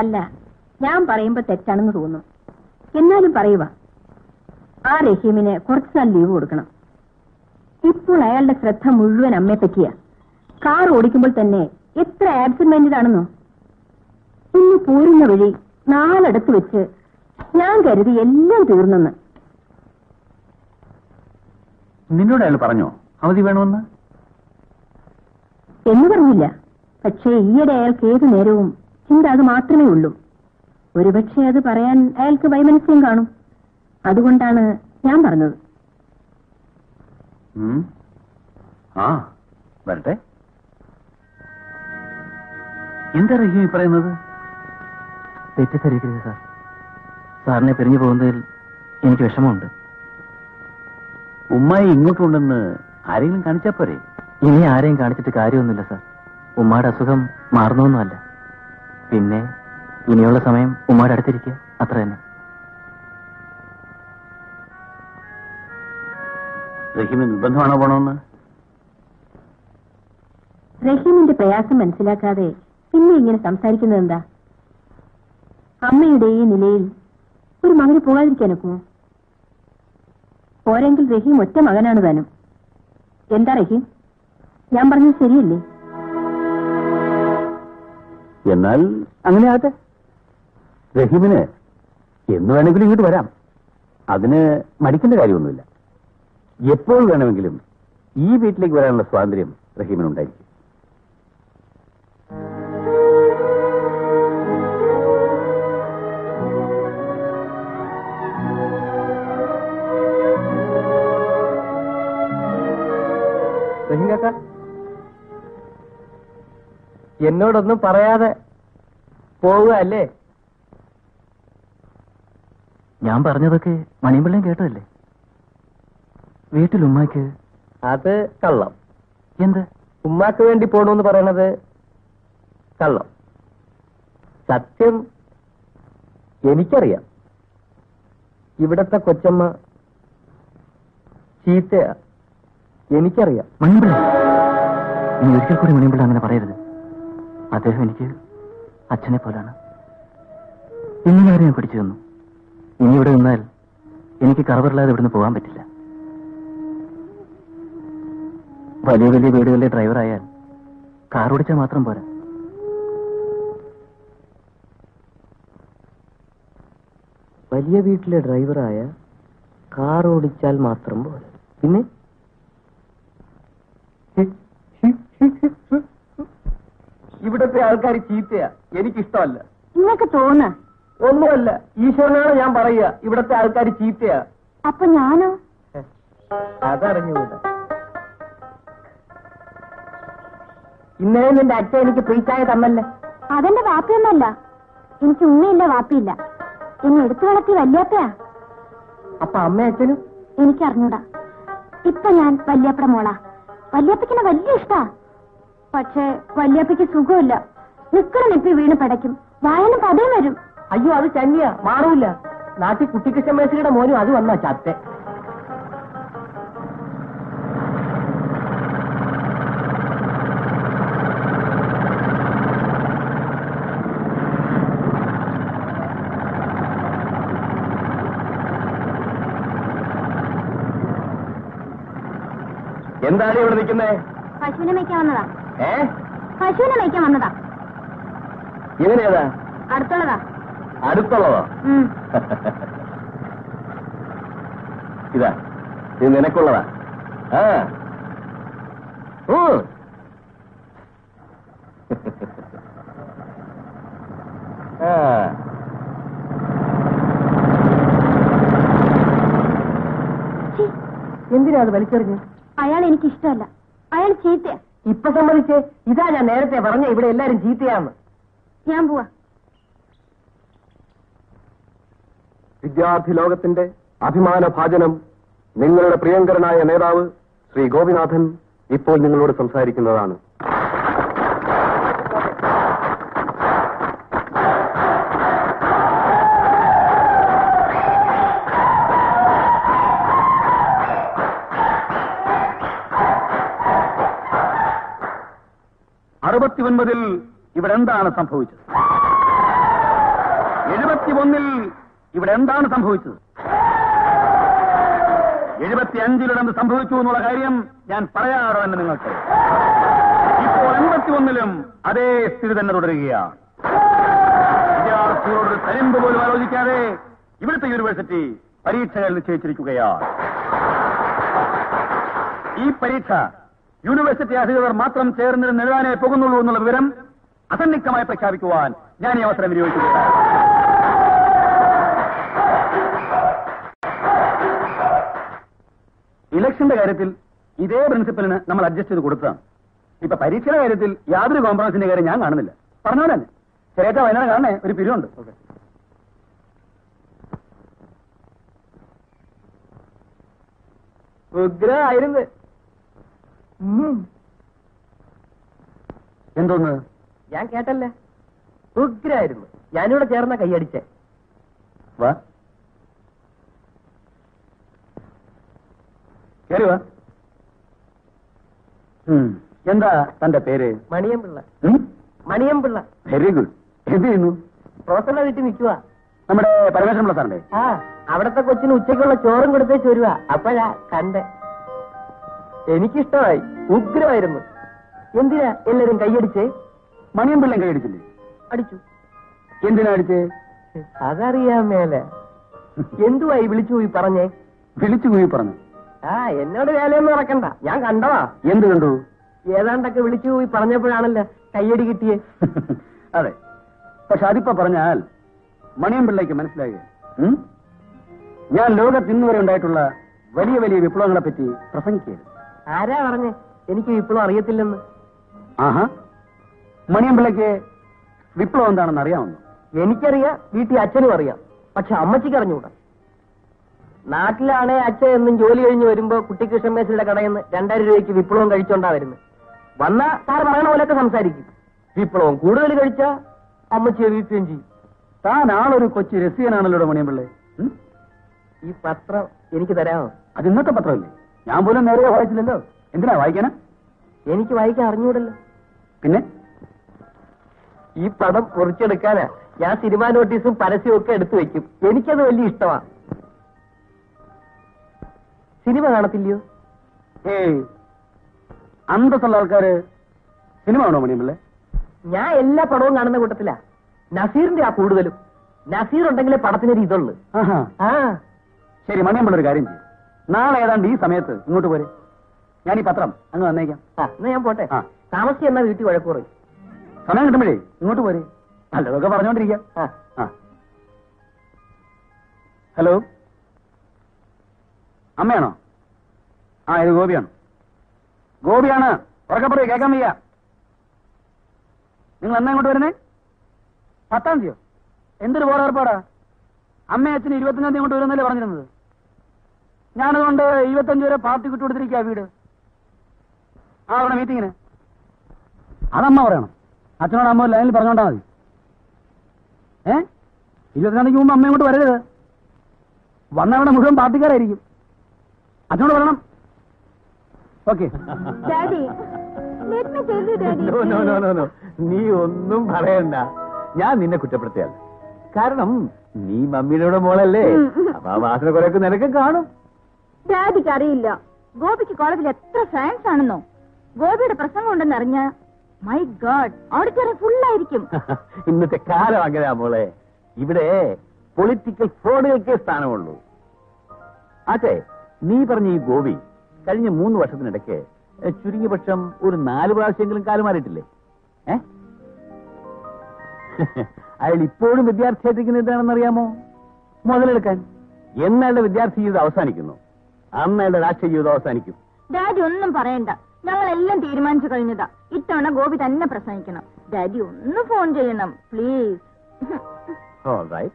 അല്ല ഞാൻ പറയുമ്പോ തെറ്റാണെന്ന് തോന്നും എന്നാലും പറയുക ആ റഹീമിന് കുറച്ചു നാൾ ലീവ് കൊടുക്കണം ഇപ്പോൾ അയാളുടെ ശ്രദ്ധ മുഴുവൻ അമ്മയെ പറ്റിയാ കാർ ഓടിക്കുമ്പോൾ തന്നെ എത്ര ആബ്സെന്റ് മൈൻഡഡ് ആണെന്നോ ഇന്ന് പോരുന്ന വഴി നാലടത്ത് വെച്ച് ഞാൻ കരുതി എല്ലാം തീർന്നെന്ന് നിന്നോട് അയാൾ പറഞ്ഞോ അവധി വേണമെന്ന് എന്ന് പറഞ്ഞില്ല പക്ഷേ ഈയിടെ അയാൾക്ക് ഏതു നേരവും ചിന്ത അത് മാത്രമേ ഉള്ളൂ ഒരുപക്ഷെ അത് പറയാൻ അയാൾക്ക് വൈമനസ്യം കാണും അതുകൊണ്ടാണ് ഞാൻ പറഞ്ഞത് ഉം. ആ വരട്ടെ എന്താ റഹീം ഈ പറയുന്നത് തെറ്റിദ്ധരിക്കരുത് സാർ സാറിനെ പിരിഞ്ഞു പോകുന്നതിൽ എനിക്ക് വിഷമമുണ്ട് ഉമ്മായി ഇങ്ങോട്ടുണ്ടെന്ന് ആരെങ്കിലും കാണിച്ചാ പോരെ ഇനി ആരെയും കാണിച്ചിട്ട് കാര്യമൊന്നുമില്ല സാർ ഉമ്മയുടെ അസുഖം മാറുന്നൊന്നുമല്ല പിന്നെ ഇനിയുള്ള സമയം ഉമ്മയുടെ അടുത്തിരിക്കുക അത്ര തന്നെ റഹീമിന് നിർബന്ധമാണോ പോണമെന്ന് റഹീമിന്റെ പ്രയാസം മനസ്സിലാക്കാതെ പിന്നെ ഇങ്ങനെ സംസാരിക്കുന്നത് എന്താ അമ്മയുടെ ഈ നിലയിൽ ഒരു മകന് പോകാതിരിക്കാനൊക്കുമോ പോരെങ്കിൽ റഹീം ഒറ്റ മകനാണ് താനും എന്താ റഹീം ഞാൻ പറഞ്ഞത് ശരിയല്ലേ എന്നാൽ അങ്ങനെ ആകട്ടെ റഹീമിന് എന്ന് വേണമെങ്കിലും ഇങ്ങോട്ട് വരാം അതിന് മടിക്കേണ്ട കാര്യമൊന്നുമില്ല എപ്പോൾ വേണമെങ്കിലും ഈ വീട്ടിലേക്ക് വരാനുള്ള സ്വാതന്ത്ര്യം റഹീമിനുണ്ടായിരിക്കും കാക്ക എന്നോടൊന്നും പറയാതെ പോവുക അല്ലേ ഞാൻ പറഞ്ഞതൊക്കെ മണിമ്പിള്ളയും കേട്ടതല്ലേ വീട്ടിൽ ഉമ്മാക്ക് അത് കള്ളം എന്ത് ഉമ്മാക്ക് വേണ്ടി പോണെന്ന് പറയണത് കള്ളം സത്യം എനിക്കറിയാം ഇവിടത്തെ കൊച്ചമ്മ ചീത്തയാ എനിക്കറിയാം മണിമ്പിള്ള ഇനി ഒരിക്കൽ കൂടി മണിമ്പിള്ള അങ്ങനെ പറയരുത് അദ്ദേഹം എനിക്ക് അച്ഛനെ പോലാണ് ഇങ്ങനെ അവരെ ഞാൻ പിടിച്ചു തന്നു ഇനി ഇവിടെ നിന്നാൽ എനിക്ക് കറവറില്ലാതെ ഇവിടുന്ന് പോകാൻ പറ്റില്ല വലിയ വലിയ വീടുകളിലെ ഡ്രൈവറായാൽ കാർ ഓടിച്ചാൽ മാത്രം പോരാ വലിയ വീട്ടിലെ ഡ്രൈവറായ കാർ ഓടിച്ചാൽ മാത്രം പോലെ പിന്നെ ഇവിടത്തെ ആൾക്കാർ ചീത്തയാ എനിക്കിഷ്ടമല്ല നിങ്ങൾക്ക് തോന്ന ഒന്നുമല്ല ഈശ്വരനാണ് ഞാൻ പറയുക ഇവിടത്തെ ആൾക്കാർ ചീത്തയാ അപ്പൊ ഞാനോ അതറിഞ്ഞുകൂടാ ഇന്നലെ നിന്റെ അച്ഛൻ എനിക്ക് പ്രീച്ചായ തന്നല്ലേ അതെന്റെ വാപ്പിയൊന്നല്ല എനിക്ക് ഉമ്മയില്ല വാപ്പിയില്ല എന്നെ എടുത്തു വളർത്തി വല്യാപ്പയാ അപ്പൊ അമ്മ അച്ഛനും എനിക്കറിഞ്ഞൂടാ ഇപ്പൊ ഞാൻ വല്യാപ്പയുടെ മോളാ വല്യാപ്പയ്ക്കിനെ വലിയ ഇഷ്ടാ പക്ഷേ വല്യാപ്പയ്ക്ക് സുഖമില്ല നിക്കറ നെപ്പി വീണ് പടയ്ക്കും വായന പതയും വരും അയ്യോ അത് ചന്നിയാ മാറൂല നാട്ടിൽ കുട്ടിക്കൃഷ്ണ മേശയുടെ മോനും അത് വന്നാ ചത്തെ എന്താണ് ഇവിടെ നിൽക്കുന്നേ പശുവിനെ മേയ്ക്കാൻ വന്നതാ ഏ പശുവിനെ മേയ്ക്കാൻ വന്നതാ ഇവനേതാ അടുത്തുള്ളതാ അടുത്തുള്ളതോ ഉം. ഇതാ ഇത് നിനക്കുള്ളതാ ആ ഉം. ആ. ഛീ, എന്തിനാ അത് വലിച്ചെറിഞ്ഞ് അയാൾ എനിക്ക് ഇഷ്ടമല്ല അയാൾ ചീത്തയാ ഇപ്പൊ സമ്മതിച്ചേ ഇതാ ഞാൻ നേരത്തെ പറഞ്ഞ ഇവിടെ എല്ലാരും ചീത്തയാന്ന് ഞാൻ പോവാ വിദ്യാർത്ഥി ലോകത്തിന്റെ അഭിമാന ഭാജനം നിങ്ങളുടെ പ്രിയങ്കരനായ നേതാവ് ശ്രീ ഗോപിനാഥൻ ഇപ്പോൾ നിങ്ങളോട് സംസാരിക്കുന്നതാണ് അറുപത്തിയൊൻപതിൽ ഇവിടെ എന്താണ് സംഭവിച്ചത് എൺപത്തി ഒന്നിൽ ഇവിടെ എന്താണ് സംഭവിച്ചത് എഴുപത്തി അഞ്ചിലിടന്ന് സംഭവിച്ചു എന്നുള്ള കാര്യം ഞാൻ പറയാറോ എന്ന് നിങ്ങൾക്ക് ഇപ്പോൾ എൺപത്തി ഒന്നിലും അതേ സ്ഥിതി തന്നെ തുടരുകയാണ് വിദ്യാർത്ഥികളോട് തരിമ്പ് പോലും ആലോചിക്കാതെ ഇവിടുത്തെ യൂണിവേഴ്സിറ്റി പരീക്ഷകൾ നിശ്ചയിച്ചിരിക്കുകയാണ് ഈ പരീക്ഷ യൂണിവേഴ്സിറ്റി അധികൃതർ മാത്രം ചേർന്നിരുന്ന് എഴുതാനേ പോകുന്നുള്ളൂ എന്നുള്ള വിവരം അസന്നിഗ്ധമായി പ്രഖ്യാപിക്കുവാൻ ഞാൻ ഈ അവസരം വിനിയോഗിക്കുകയാണ് ഇലക്ഷന്റെ കാര്യത്തിൽ ഇതേ പ്രിൻസിപ്പലിന് നമ്മൾ അഡ്ജസ്റ്റ് ചെയ്ത് കൊടുത്തതാണ് ഇപ്പൊ പരീക്ഷയുടെ കാര്യത്തിൽ യാതൊരു കോംപ്രമൈസിന്റെ കാര്യം ഞാൻ കാണുന്നില്ല പറഞ്ഞോ തന്നെ ചെറിയ വൈകുന്നേരം കാണണേ ഒരു പിരിവുണ്ട് ഉഗ്രമായിരുന്നു എന്തോന്ന് ഞാൻ കേട്ടല്ലേ ഉഗ്രായിരുന്നു ഞാനിവിടെ ചേർന്ന കൈയടിച്ചേ വാ കേറി വാ ഉം. എന്താ തന്റെ പേര് മണിയമ്പിള്ള മണിയമ്പിള്ള വെരി ഗുഡ് എന്ത് ചെയ്യുന്നു റോസന്റെ വീട്ടിൽ നിൽക്കുക നമ്മുടെ പരമേശ്വരമുള്ള സാറിന്റെ ആ അവിടത്തെ കൊച്ചിന് ഉച്ചയ്ക്കുള്ള ചോറും കൊടുത്തേച്ച് വരുക അപ്പോഴാ കണ്ട് എനിക്കിഷ്ടമായി ഉഗ്രമായിരുന്നു എന്തിനാ എല്ലാരും കൈയടിച്ചേ മണിയും പിള്ളയും കൈയടിച്ചില്ലേ അടിച്ചു എന്തിനാ അടിച്ചേ അതറിയാൻ മേലെ എന്തുവായി വിളിച്ചു പോയി പറഞ്ഞേ വിളിച്ചു കൂയി പറഞ്ഞു ആ എന്നോട് വേലയൊന്നും നടക്കണ്ട ഞാൻ കണ്ടതാ എന്ത് കണ്ടു ഏതാണ്ടൊക്കെ വിളിച്ചു പോയി പറഞ്ഞപ്പോഴാണല്ലോ കയ്യടി കിട്ടിയേ അതെ പക്ഷെ അതിപ്പോ പറഞ്ഞാൽ മണിയം പിള്ളയ്ക്ക് മനസ്സിലായി ഉം? ഞാൻ ലോകത്ത് ഇന്ന് വരെ ഉണ്ടായിട്ടുള്ള വലിയ വലിയ വിപ്ലവങ്ങളെ പറ്റി പ്രസംഗിക്കരുത് ആരാ പറഞ്ഞേ എനിക്ക് ഇപ്പോഴും അറിയത്തില്ലെന്ന് ആഹാ മണിയം പിള്ളയ്ക്ക് വിപ്ലവം എന്താണെന്ന് അറിയാവുന്നു എനിക്കറിയാം വീട്ടിൽ അച്ഛനും അറിയാം പക്ഷെ അമ്മച്ചിക്ക് അറിഞ്ഞൂടാ നാട്ടിലാണേ അച്ഛൻ എന്നും ജോലി കഴിഞ്ഞ് വരുമ്പോ കുട്ടിക്കൃഷ്ണൻ മേശയുടെ കടയിൽ നിന്ന് രണ്ടായിരം രൂപയ്ക്ക് വിപ്ലവം കഴിച്ചോണ്ടാ വരുന്നത് വന്നാ സാർ പറയണ പോലെയൊക്കെ സംസാരിക്കും വിപ്ലവം കൂടുതൽ കഴിച്ചാ അമ്മച്ചിയെ വീഴ്ത്തുകയും ചെയ്യും താൻ ആളൊരു കൊച്ചു രസികനാണല്ലോ മണിയം പിള്ളേ ഉം? ഈ പത്രം എനിക്ക് തരാമോ അത് ഇന്നത്തെ പത്രമല്ലേ ഞാൻ പോലും നേരെ വായിച്ചില്ലല്ലോ എന്തിനാ വായിക്കാനാ എനിക്ക് വായിക്കാൻ അറിഞ്ഞൂടല്ലോ പിന്നെ ഈ പടം മുറിച്ചെടുക്കാനാ ഞാൻ സിനിമാ നോട്ടീസും പരസ്യവും ഒക്കെ എടുത്തു വെക്കും എനിക്കത് വലിയ ഇഷ്ടമാ സിനിമ കാണത്തില്ലയോ ഏയ് അന്തസ്സുള്ള ആൾക്കാര് സിനിമ ആണോ മണിയം പിള്ളേ ഞാൻ എല്ലാ പടവും കാണുന്ന കൂട്ടത്തിലാ നസീറിന്റെ ആ കൂടുതലും നസീർ ഉണ്ടെങ്കിലേ പടത്തിനൊരു ഇതുള്ളു ആഹാ ആ ശരി മണിയം പിള്ള ഒരു കാര്യം ചെയ്യും നാളെ ഏതാണ്ട് ഈ സമയത്ത് ഇങ്ങോട്ട് പോരെ ഞാൻ ഈ പത്രം അങ്ങ് വന്നേക്കാം ആ, എന്നാ ഞാൻ പോട്ടെ ആ. താമസിച്ച് എന്നാ വീട്ടിൽ വഴക്ക് പറയും സമയം കിട്ടുമ്പോഴേ ഇങ്ങോട്ട് പോരെ നല്ലതൊക്കെ പറഞ്ഞോണ്ടിരിക്കാം ആ ആ ഹലോ അമ്മയാണോ ആ ഇത് ഗോപിയാണ് ഗോപിയാണ് ഉറക്കെ പറയൂ കേൾക്കാൻ വയ്യ നിങ്ങൾ എന്നാ ഇങ്ങോട്ട് വരുന്നേ പത്താം തീയോ എന്തൊരു ബോധേർപ്പാടാ അമ്മ അച്ഛന് ഇരുപത്തഞ്ചാം തീയതി ഇങ്ങോട്ട് വരുന്നല്ലേ പറഞ്ഞിരുന്നത് ഞാനതുകൊണ്ട് ഇരുപത്തഞ്ച് വരെ പാർട്ടി വിട്ടുകൊടുത്തിരിക്കുക വീട് ആ അവിടെ മീറ്റിങ്ങിന് അതമ്മ പറയണം അച്ഛനോട് അമ്മ ലൈനിൽ പറഞ്ഞോണ്ടാ മതി ഏ ഇരുപത്തിനാം തീയതിക്ക് മുമ്പ് അമ്മ ഇങ്ങോട്ട് വരരുത് വന്നവിടെ മുഴുവൻ പാർട്ടിക്കാരായിരിക്കും അച്ഛനോട് പറയണം okay daddy let me tell you daddy no no no no no നീ ഒന്നും പറയണ്ട ഞാൻ നിന്നെ കുറ്റപ്പെടുത്തിയല്ല കാരണം നീ മമ്മിയുടെ മോളല്ലേ ഉം, ഉം. അപ്പൊ ആ വാസന കുറെയൊക്കെ നിനക്ക് കാണും ഡാഡിക്ക് അറിയില്ല ഗോപിക്ക് കോളേജിൽ എത്ര ഫാൻസ് ആണെന്നോ ഗോപിയുടെ പ്രസംഗം ഉണ്ടെന്ന് അറിഞ്ഞ മൈ ഗാഡ് ഓഡിറ്റോറിയം ഫുള്ളായിരിക്കും ഇന്നത്തെ കാലം അങ്ങനെയാ മോളെ ഇവിടെ പൊളിറ്റിക്കൽ ഫ്രോഡുകൾക്കേ സ്ഥാനമുള്ളൂ അതെ നീ പറഞ്ഞ ഈ ഗോപി കഴിഞ്ഞ മൂന്ന് വർഷത്തിനിടയ്ക്ക് എ, ചുരുങ്ങിയ പക്ഷം ഒരു നാല് പ്രാവശ്യമെങ്കിലും കാലം മാറിയിട്ടില്ലേ ഏ അയാൾ ഇപ്പോഴും വിദ്യാർത്ഥിയായിട്ടിരിക്കുന്നത് എന്താണെന്ന് അറിയാമോ മുതലെടുക്കാൻ എന്നയാളുടെ വിദ്യാർത്ഥി ജീവിതം അവസാനിക്കുന്നു അന്ന് അയാളുടെ രാഷ്ട്രീയ ജീവിതം അവസാനിക്കും ഡാഡി ഒന്നും പറയണ്ട ഞങ്ങളെല്ലാം തീരുമാനിച്ചു കഴിഞ്ഞതാ ഇത്തവണ ഗോപി തന്നെ പ്രസംഗിക്കണം ഡാഡി ഒന്ന് ഫോൺ ചെയ്യണം പ്ലീസ് All right.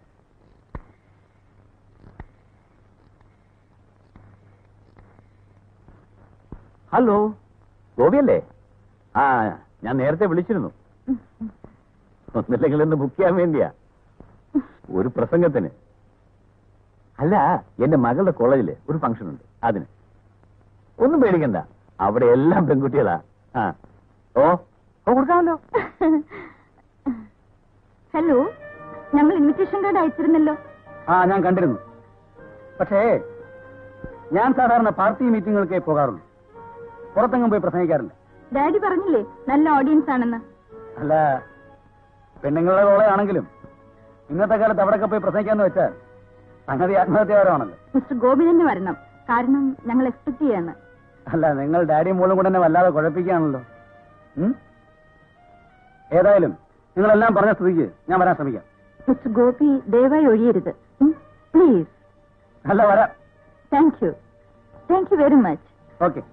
ഹലോ ഗോപിയല്ലേ ആ ഞാൻ നേരത്തെ വിളിച്ചിരുന്നു ഒന്നില്ലെങ്കിൽ ഒന്ന് ബുക്ക് ചെയ്യാൻ വേണ്ടിയാ ഒരു പ്രസംഗത്തിന് അല്ല എന്റെ മകളുടെ കോളേജില് ഒരു ഫംഗ്ഷൻ ഉണ്ട് അതിന് ഒന്നും പേടിക്കണ്ട അവിടെ എല്ലാം പെൺകുട്ടികളാ ആ ഓ ഓ കൊടുക്കാമല്ലോ ഹലോ ഞങ്ങൾ ഇൻവിറ്റേഷൻ കാർഡ് അയച്ചിരുന്നല്ലോ ആ ഞാൻ കണ്ടിരുന്നു പക്ഷേ ഞാൻ സാധാരണ പാർട്ടി മീറ്റിങ്ങുകൾക്കേ പോകാറുള്ളൂ പുറത്തെങ്ങും പോയി പ്രസംഗിക്കാറില്ല ഡാഡി പറഞ്ഞില്ലേ നല്ല ഓഡിയൻസ് ആണെന്ന് അല്ല പെണ്ണുങ്ങളുടെ കോളയാണെങ്കിലും ഇന്നത്തെ കാലത്ത് അവിടെയൊക്കെ പോയി പ്രസംഗിക്കാന്ന് വെച്ചാൽ സംഗതി ആത്മഹത്യപരമാണല്ലോ മിസ്റ്റർ ഗോപി തന്നെ വരണം കാരണം ഞങ്ങൾ എക്സ്പെക്ട് ചെയ്യാണ് അല്ല നിങ്ങൾ ഡാഡിയും മോളും കൂടെ എന്നെ വല്ലാതെ കുഴപ്പിക്കുകയാണല്ലോ ഉം? ഏതായാലും നിങ്ങളെല്ലാം പറഞ്ഞ സ്ഥിതിക്ക് ഞാൻ വരാൻ ശ്രമിക്കാം മിസ്റ്റർ ഗോപി ദയവായി ഒഴിയരുത് പ്ലീസ് അല്ല വരാം thank you thank you very much okay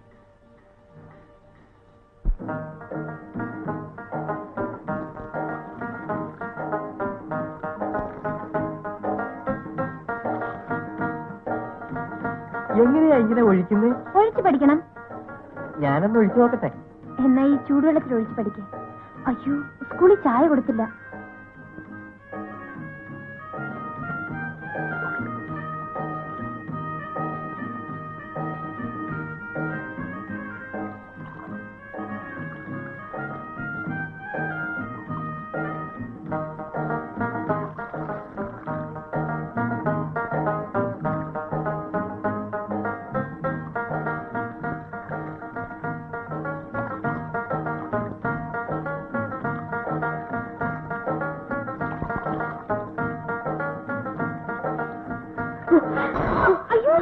എങ്ങനെയാ ഇങ്ങനെ ഒഴിക്കുന്നത് ഒഴിച്ചു പഠിക്കണം ഞാനൊന്ന് ഒഴിച്ചു നോക്കട്ടെ എന്നാ ഈ ചൂടുവെള്ളത്തിൽ ഒഴിച്ചു പഠിക്കേ അയ്യോ സ്കൂളിൽ ചായ കൊടുത്തില്ല അയ്യോ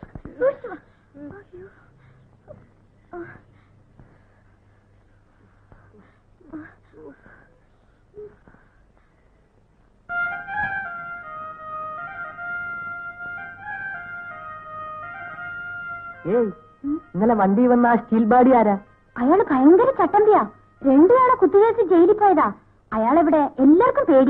ഏയ് ഇന്നലെ വണ്ടി വന്ന ആ സ്റ്റീൽ ബാഡി ആരാ അയാള് ഭയങ്കര ചട്ടമ്പിയാ രണ്ടു തവണ കുത്തിവെച്ച് ജയിലിൽ പോയതാ അയാളെവിടെ എല്ലാവർക്കും പേടി